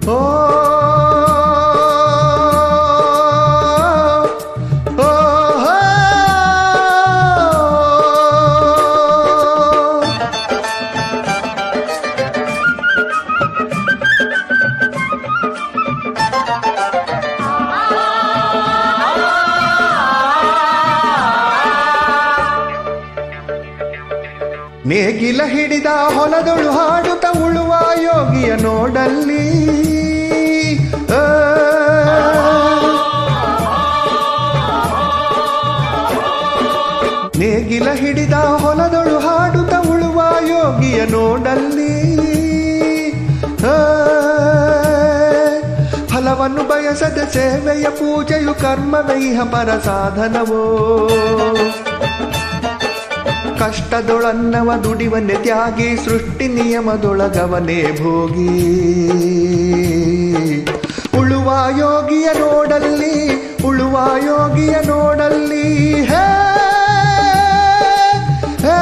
ಓ ಓ ಹೋ. ನೇಗಿಲ ಹಿಡಿದ ಹೊಲದೊಳು ಹಾಡುತ್ತ ಉಳುವ ಯೋಗಿಯ ನೋಡಲ್ಲಿ ಆ. ನೇಗಿಲ ಹಿಡಿದ ಹೊಲದೊಳು ಹಾಡುತ್ತ ಉಳುವ ಯೋಗಿಯ ನೋಡಲ್ಲಿ ಆ. ಫಲವನ್ನು ಬಯಸದೆ ಸೇವೆಯ ಪೂಜೆಯು ಕರ್ಮವೈಹ ಪರ ಸಾಧನವೋ ಕಷ್ಟದೊಳನ್ನವ ದುಡಿವನ್ನೆ ತ್ಯಾಗಿ ಸೃಷ್ಟಿ ನಿಯಮದೊಳಗವನೇ ಭೋಗಿ ಉಳುವ ಯೋಗಿಯ ನೋಡಲ್ಲಿ ಉಳುವ ಯೋಗಿಯ ನೋಡಲ್ಲಿ ಹೇ ಹೇ.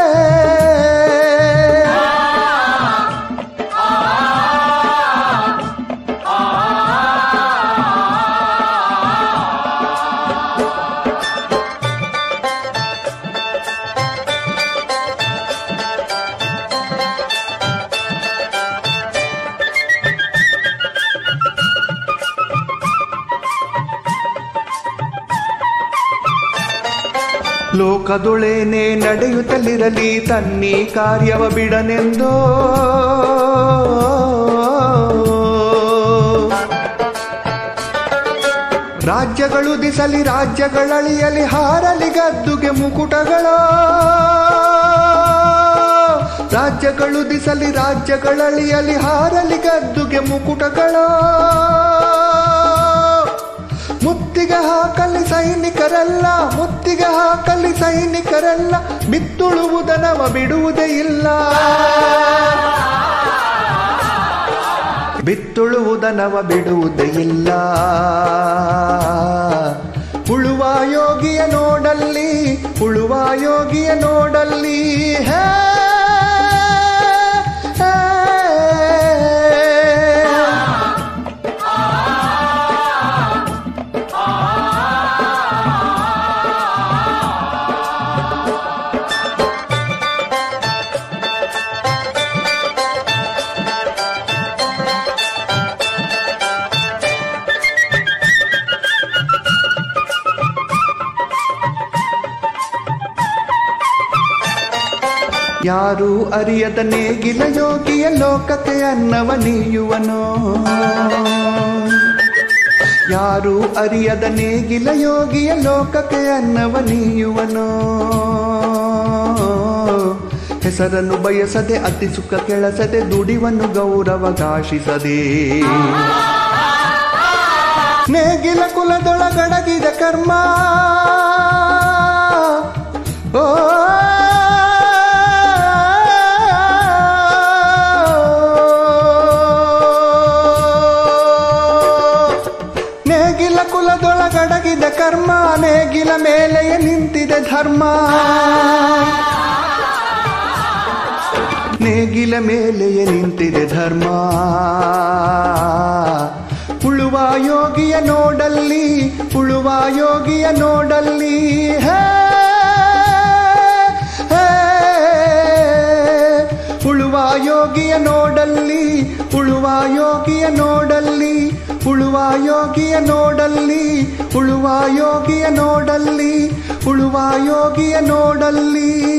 ಲೋಕದೊಳೇನೆ ನಡೆಯುತ್ತಲಿರಲಿ ತನ್ನಿ ಕಾರ್ಯವ ಬಿಡನೆಂದೋ ರಾಜ್ಯಗಳು ದಿಸಲಿ ರಾಜ್ಯಗಳಳಿಯಲಿ ಹಾರಲಿ ಗದ್ದುಗೆ ಮುಕುಟಗಳ ರಾಜ್ಯಗಳು ದಿಸಲಿ ರಾಜ್ಯಗಳಳಿಯಲಿ ಹಾರಲಿ ಗದ್ದುಗೆ ಮುಕುಟಗಳ ಮುತ್ತಿಗೆ ಹಾಕಲಿ ಸೈನಿಕರೆಲ್ಲ ಮುತ್ತಿಗೆ ಹಾಕಲಿ ಸೈನಿಕರೆಲ್ಲ ಬಿತ್ತುಳುವುದನವ ಬಿಡುವುದೇ ಇಲ್ಲ ಬಿತ್ತುಳುವುದನವ ಬಿಡುವುದೇ ಇಲ್ಲ ಉಳುವ ಯೋಗಿಯ ನೋಡಲ್ಲಿ ಉಳುವ ಯೋಗಿಯ ನೋಡಲ್ಲಿ ಹೇ ಹೇ. ಯಾರು ಅರಿಯದ ನೇಗಿಲ ಯೋಗಿಯ ಲೋಕಕ್ಕೆ ಅನ್ನವ ನೀಯುವನೋ ಯಾರು ಅರಿಯದ ನೇಗಿಲ ಯೋಗಿಯ ಲೋಕಕ್ಕೆ ಅನ್ನವ ನೀಯುವನೋ ಹೆಸರನ್ನು ಬಯಸದೆ ಅತಿ ಸುಖ ಕೆಳಸದೆ ದುಡಿವನ್ನು ಗೌರವಗಾಶಿಸದೆ ನೇಗಿಲ ಕುಲದೊಳಗಡಗಿದ ಕರ್ಮ ಓ ನೇಗಿಲ ಕುಲದೊಳಗಡಗಿದ ಕರ್ಮ ನೇಗಿಲ ಮೇಲೆಯೇ ನಿಂತಿದೆ ಧರ್ಮ ನೇಗಿಲ ಮೇಲೆಯೇ ನಿಂತಿದೆ ಧರ್ಮ ಉಳುವ ಯೋಗಿಯ ನೋಡಲ್ಲಿ ಉಳುವ ಯೋಗಿಯ ನೋಡಲ್ಲಿ ಹೇ ಹೇ. ಉಳುವ ಯೋಗಿಯ ನೋಡಲ್ಲಿ ಉಳುವ ಯೋಗಿಯ ನೋಡಲ್ಲಿ ಉಳುವ ಯೋಗಿಯ ನೋಡಲ್ಲಿ ಉಳುವ ಯೋಗಿಯ ನೋಡಲ್ಲಿ ಉಳುವ ಯೋಗಿಯ ನೋಡಲ್ಲಿ